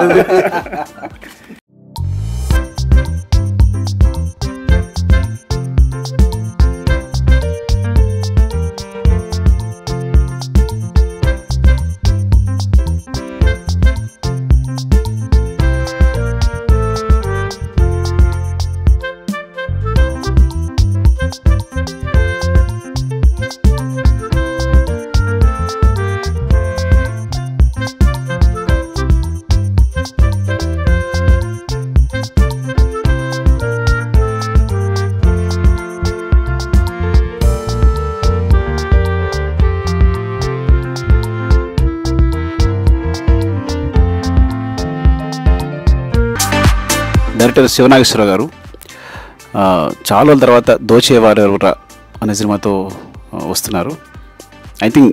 director Siva Nageswara Rao గారు ఆ, చాలా రోజుల తర్వాత దోచేవారు ఎవరా అనే సినిమాతో ఆ, వస్తున్నారు ఐ థింక్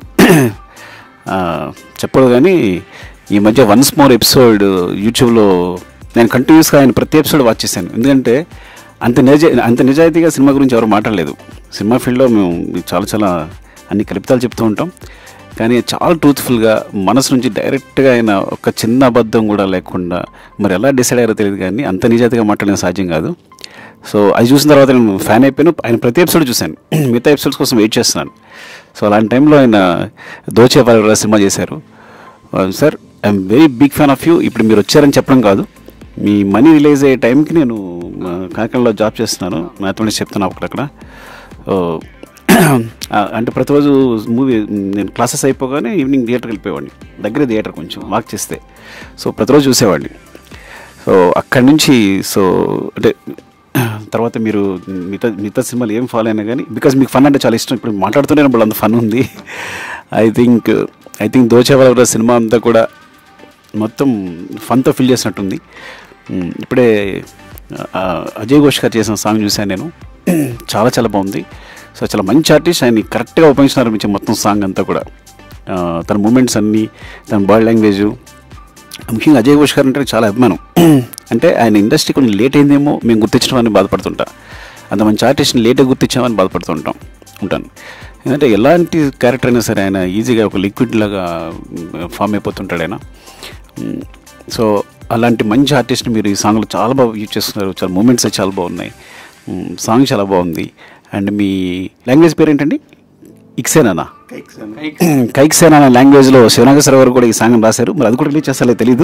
చెప్పదు కానీ ఈ మధ్య వన్స్ మోర్ ఎపిసోడ్ యూట్యూబ్లో నేను కంటిన్యూస్గా ఆయన ప్రతి ఎపిసోడ్ వాచ్ చేశాను ఎందుకంటే అంత నిజ అంత నిజాయితీగా సినిమా గురించి ఎవరు మాట్లాడలేదు సినిమా ఫీల్డ్లో మేము చాలా చాలా అన్ని కల్పితాలు చెప్తూ ఉంటాం కానీ చాలా ట్రూత్ఫుల్గా మనసు నుంచి డైరెక్ట్గా ఆయన ఒక చిన్న అబద్ధం కూడా లేకుండా మరి ఎలా డిసైడ్ అయ్యారో తెలియదు కానీ అంత నిజాయితీగా మాట్లాడడం సాధ్యం కాదు సో అది చూసిన తర్వాత నేను ఫ్యాన్ అయిపోయాను ఆయన ప్రతి ఎపిసోడ్ చూశాను మిగతా ఎపిసోడ్స్ కోసం వెయిట్ చేస్తున్నాను సో అలాంటి టైంలో ఆయన దోచే వారి సినిమా చేశారు sir I'm very big fan of you ఇప్పుడు మీరు వచ్చారని చెప్పడం కాదు మీ మనీ రిలీజ్ అయ్యే టైంకి నేను ఆ, కాకినాడలో జాబ్ చేస్తున్నాను మ్యాథమెటిక్స్ చెప్తున్నాను అక్కడక్కడ ఓ, ఆ, అంటే ప్రతిరోజు మూవీ నేను క్లాసెస్ అయిపోగానే ఈవినింగ్ థియేటర్కి వెళ్ళిపోయేవాడిని దగ్గరే థియేటర్ కొంచెం వాక్ చేస్తే సో ప్రతిరోజు చూసేవాడిని సో అక్కడి నుంచి సో అంటే తర్వాత మీరు మిగతా మిగతా సినిమాలు ఏం ఫాలో అయినా కానీ బికాజ్ మీకు ఫన్ అంటే చాలా ఇష్టం ఇప్పుడు మాట్లాడుతూనే ఇప్పుడు అంత ఫన్ ఉంది ఐ థింక్ ఐ థింక్ దోచేవాళ్ళ సినిమా అంతా కూడా మొత్తం ఫన్తో ఫిల్ చేసినట్టుంది ఉమ్, ఇప్పుడే ఆ, అజయ్ ఘోష్ గారు చేసిన సాంగ్ చూశాను నేను చాలా చాలా బాగుంది సో చాలా మంచి ఆర్టిస్ట్ ఆయన కరెక్ట్గా ఉపయోగించినారు మీ మొత్తం సాంగ్ అంతా కూడా ఆ, తన మూమెంట్స్ అన్నీ తన బాడీ లాంగ్వేజ్ ముఖ్యంగా అజయ్ ఘోష్ గారు అంటే చాలా అభిమానం అంటే ఆయన ఇండస్ట్రీ కొంచెం లేట్ అయిందేమో మేము గుర్తించడం బాధపడుతుంటా అంత మంచి ఆర్టిస్ట్ని లేట్గా గుర్తించామని బాధపడుతుంటాం ఉంటాను ఎందుకంటే ఎలాంటి క్యారెక్టర్ అయినా సరే ఆయన ఈజీగా ఒక లిక్విడ్ లాగా ఫామ్ అయిపోతుంటాడు ఆయన మ్, సో అలాంటి మంచి ఆర్టిస్ట్ని మీరు ఈ సాంగ్లో చాలా బాగా యూజ్ చేస్తున్నారు చాలా మూమెంట్స్ చాలా బాగున్నాయి మ్, సాంగ్ చాలా బాగుంది అండ్ మీ లాంగ్వేజ్ పేరు ఏంటండి ఇక్సేనా కైక్సేనా అనే లాంగ్వేజ్లో శివనాగేశ్వర గారు కూడా ఈ సాంగ్ రాశారు మరి అది కూడా రిలీజ్ చేస్తారో తెలీదు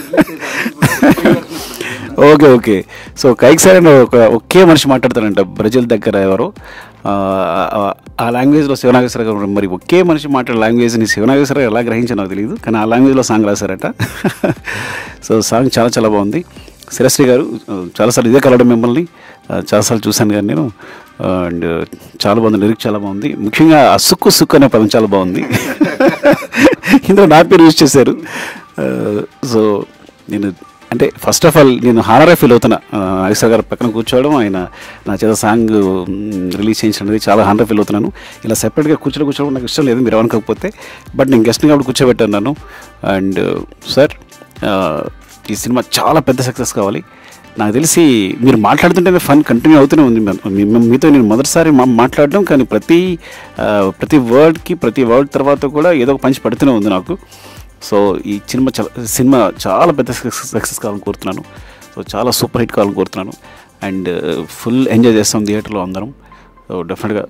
ఓకే ఓకే సో కైక్సేనా అనే ఒక ఒకే మనిషి మాట్లాడతారంట బ్రెజిల్ దగ్గర ఎవరో ఆ, ఆ- ఆ లాంగ్వేజ్లో శివనాగేశ్వర గారు మరి ఒకే మనిషి మాట్లాడే లాంగ్వేజ్ని శివనాగేశ్వర గారు ఎలా గ్రహించారో నాకు తెలియదు కానీ ఆ లాంగ్వేజ్లో సాంగ్ రాశారట సో సాంగ్ చాలా చాలా బాగుంది శిరశ్రీ గారు చాలాసార్లు ఇదే కలవడం మిమ్మల్ని ఆ, చాలాసార్లు చూశాను కానీ నేను అండ్ చాలా బాగుంది లిరిక్ చాలా బాగుంది ముఖ్యంగా ఆ సుక్కు సుక్కు అనే పదం చాలా బాగుంది ఇందులో నా పేరు యూజ్ చేశారు సో నేను అంటే ఫస్ట్ ఆఫ్ ఆల్ నేను హానరే ఫీల్ అవుతున్నా ఐసర్ గారు పక్కన కూర్చోవడం ఆయన నా చేత సాంగ్ రిలీజ్ చేయించడం అనేది చాలా హానర్ ఫీల్ అవుతున్నాను ఇలా సెపరేట్గా కూర్చోడం కూర్చోవడం నాకు ఇష్టం లేదు మీరు అనుకోకపోతే బట్ నేను గెస్ట్ని కాబట్టి కూర్చోబెట్టాను నన్ను అండ్ సార్ ఈ సినిమా చాలా పెద్ద సక్సెస్ కావాలి నాకు తెలిసి మీరు మాట్లాడుతుంటేనే ఫన్ కంటిన్యూ అవుతూనే ఉంది మీ- మీ- మీతో నేను మొదటిసారి మా మాట్లాడడం కానీ ప్రతి ఆ, ప్రతి వర్డ్కి ప్రతి వర్డ్ తర్వాత కూడా ఏదో ఒక పంచి పడుతూనే ఉంది నాకు సో ఈ సినిమా చాలా సినిమా చాలా పెద్ద సక్సెస్ సక్సెస్ కావాలని కోరుతున్నాను సో చాలా సూపర్ హిట్ కావాలని కోరుతున్నాను అండ్ ఫుల్ ఎంజాయ్ చేస్తాం థియేటర్లో అందరం సో డెఫినెట్గా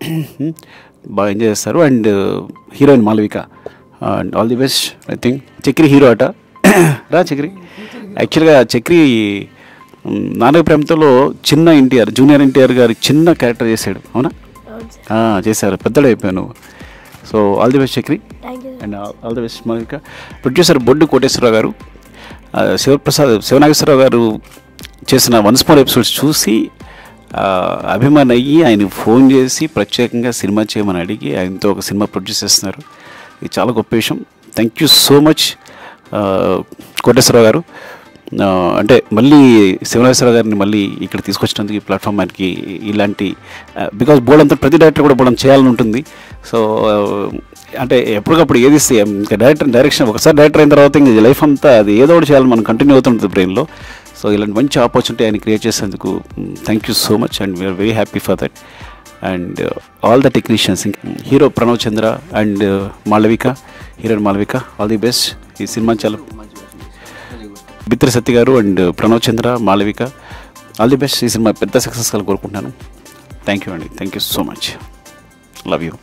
బాగా ఎంజాయ్ చేస్తారు and heroine Malavika and all the best I think Chakri hero అట రా చక్రి యాక్చువల్గా చక్రి మ్, నానక ప్రేమతలో చిన్న ఎన్టీఆర్ జూనియర్ ఎన్టీఆర్ గారి చిన్న క్యారెక్టర్ చేశాడు అవునా ఆ, చేశారు పెద్దడు అయిపోయాను so all the best Chakri thank you and all the best Malika producer Boddu Koteswara Rao గారు ఆ, శివప్రసాద్ శివనాగేశ్వరరావు గారు చేసిన వన్స్ మోర్ ఎపిసోడ్స్ చూసి ఆ, అభిమాన్ అయ్యి ఆయన ఫోన్ చేసి ప్రత్యేకంగా సినిమా చేయమని అడిగి ఆయనతో ఒక సినిమా ప్రొడ్యూస్ చేస్తున్నారు ఇది చాలా గొప్ప విషయం thank you so much Koteswara Rao గారు ఆ, అంటే మళ్ళీ శివనాగేశ్వర గారిని మళ్ళీ ఇక్కడ తీసుకొచ్చినందుకు ఈ ప్లాట్ఫామ్ ఆయనకి ఇలాంటి బికాజ్ బోర్డ్ అంతా ప్రతి డైరెక్టర్ కూడా బోర్డు చేయాలని ఉంటుంది సో అంటే ఎప్పటికప్పుడు ఏది ఇస్తే ఇంకా డైరెక్టర్ డైరెక్షన్ ఒకసారి డైరెక్టర్ అయిన తర్వాత ఇంకా లైఫ్ అంతా అది ఏదో ఒకటి చేయాలని మనం కంటిన్యూ అవుతుంటుంది బ్రెయిన్లో సో ఇలాంటి మంచి ఆపర్చునిటీ ఆయన క్రియేట్ చేసేందుకు thank you so much and we're very happy for that and all the technicians hero Pranav Chandra and Malavika heroine Malavika all the best ఈ సినిమా చాలా బిత్రి సత్య గారు and Pranav Chandra Malavika all the best ఈ సినిమా పెద్ద సక్సెస్ కావాలి కోరుకుంటున్నాను థ్యాంక్ యూ అండి thank you so much love you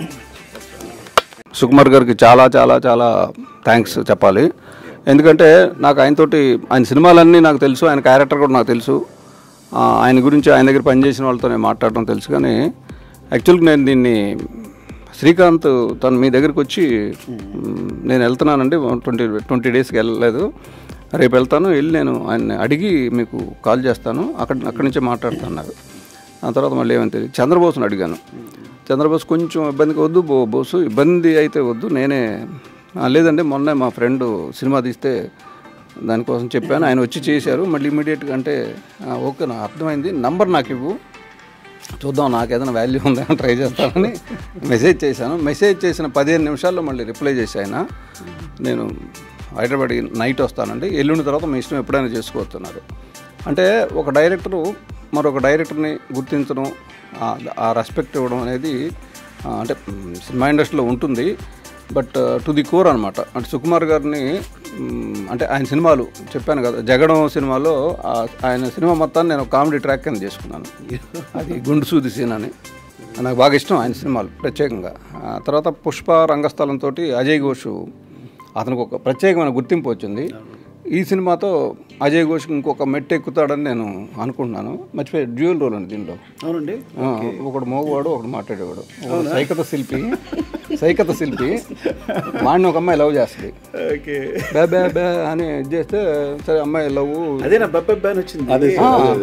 Sukumar గారికి చాలా చాలా చాలా థ్యాంక్స్ చెప్పాలి ఎందుకంటే నాకు ఆయనతోటి ఆయన సినిమాలన్నీ నాకు తెలుసు ఆయన క్యారెక్టర్ కూడా నాకు తెలుసు ఆ, ఆయన గురించి ఆయన దగ్గర పనిచేసిన వాళ్ళతో నేను మాట్లాడడం తెలుసు కానీ యాక్చువల్గా నేను దీన్ని శ్రీకాంత్ తను మీ దగ్గరికి వచ్చి మ్, నేను వెళ్తున్నానండి ట్వంటీ ట్వంటీ డేస్కి వెళ్ళలేదు రేపు వెళ్తాను వెళ్ళి నేను ఆయన అడిగి మీకు కాల్ చేస్తాను అక్కడ అక్కడి నుంచే మాట్లాడుతున్నారు ఆ తర్వాత మళ్ళీ ఏమని తెలియదు చంద్రబోస్ని అడిగాను చంద్రబోస్ కొంచెం ఇబ్బందికి వద్దు బో బోసు ఇబ్బంది అయితే వద్దు నేనే "ఆ, లేదండి మొన్న మా ఫ్రెండ్ సినిమా తీస్తే దానికోసం చెప్పాను ఆయన వచ్చి చేశారు మళ్ళీ ఇమీడియట్గా అంటే "ఆ, ఓకే నాకు అర్థమైంది నంబర్ నాకు ఇవ్వు చూద్దాం నాకు ఏదైనా వాల్యూ ఉందా ట్రై చేస్తానని మెసేజ్ చేశాను మెసేజ్ చేసిన పదిహేను నిమిషాల్లో మళ్ళీ రిప్లై చేసి ఆయన నేను హైదరాబాద్ నైట్ వస్తానండి ఎల్లుండి తర్వాత మీ ఇష్టం ఎప్పుడైనా చేసుకోవచ్చున్నారు అంటే ఒక డైరెక్టరు మరొక డైరెక్టర్ని గుర్తించడం ఆ- ఆ రెస్పెక్ట్ ఇవ్వడం అనేది ఆ, అంటే మ్, సినిమా ఇండస్ట్రీలో ఉంటుంది బట్ టు ది కోర్ అనమాట అంటే సుకుమార్ గారిని మ్, అంటే ఆయన సినిమాలు చెప్పాను కదా జగడం సినిమాలో ఆ- ఆయన సినిమా మొత్తాన్ని నేను కామెడీ ట్రాక్ కింద చేసుకున్నాను అది గుండు సూది సీన్ అని నాకు బాగా ఇష్టం ఆయన సినిమాలు ప్రత్యేకంగా ఆ తర్వాత పుష్ప రంగస్థలంతో అజయ్ ఘోష్ అతనికి ఒక ప్రత్యేకమైన గుర్తింపు వచ్చింది ఈ సినిమాతో అజయ్ ఘోష్ ఇంకొక మెట్టు ఎక్కుతాడని నేను అనుకుంటున్నాను మర్చిపోయి డ్యూయల్ రోల్ అండి దీనిలో అవునండి ఆ, ఒకడు మోగవాడు ఒకడు మాట్లాడేవాడు ఒకడు సైకత శిల్పి సైకత శిల్పి వాడిని ఒక అమ్మాయి లవ్ చేస్తుంది ఓకే బే బే బే అని ఇది చేస్తే సరే అమ్మాయి లవ్ అదే నా బబ్బ బ్యాన్ వచ్చింది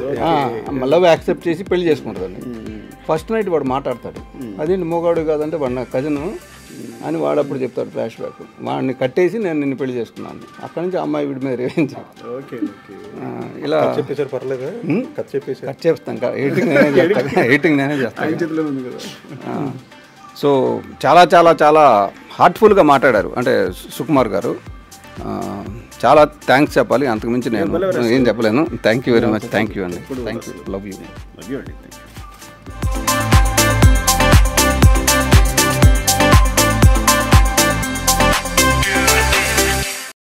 లవ్ యాక్సెప్ట్ చేసి పెళ్లి చేసుకుంటుందండి ఫస్ట్ నైట్ వాడు మాట్లాడతాడు అదేంటి మోగాడు కాదంటే వాడు నా కజిన్ అని వాడు అప్పుడు చెప్తాడు ఫ్లాష్ బ్యాక్ వాడిని కట్టేసి నేను నిన్ను పెళ్లి చేసుకున్నాను అక్కడి నుంచి అమ్మాయి వీడి మీద రేవించి ఓకే ఓకే ఇలా చెప్పేశారు పర్లేదా కథ చెప్పేశారు కట్ చేస్తాను ఎడిటింగ్ నేనే చేస్తాను ఎడిటింగ్ నేనే చేస్తాను చేతిలో ఉంది కదా ఆ, సో చాలా చాలా చాలా హార్ట్ఫుల్గా మాట్లాడారు అంటే సు- సుకుమార్ గారు ఆ, చాలా థ్యాంక్స్ చెప్పాలి అంతకుమించి నేను ఏం చెప్పలేను thank you very much thank you అండి thank you love you love you అండి థ్యాంక్ యూ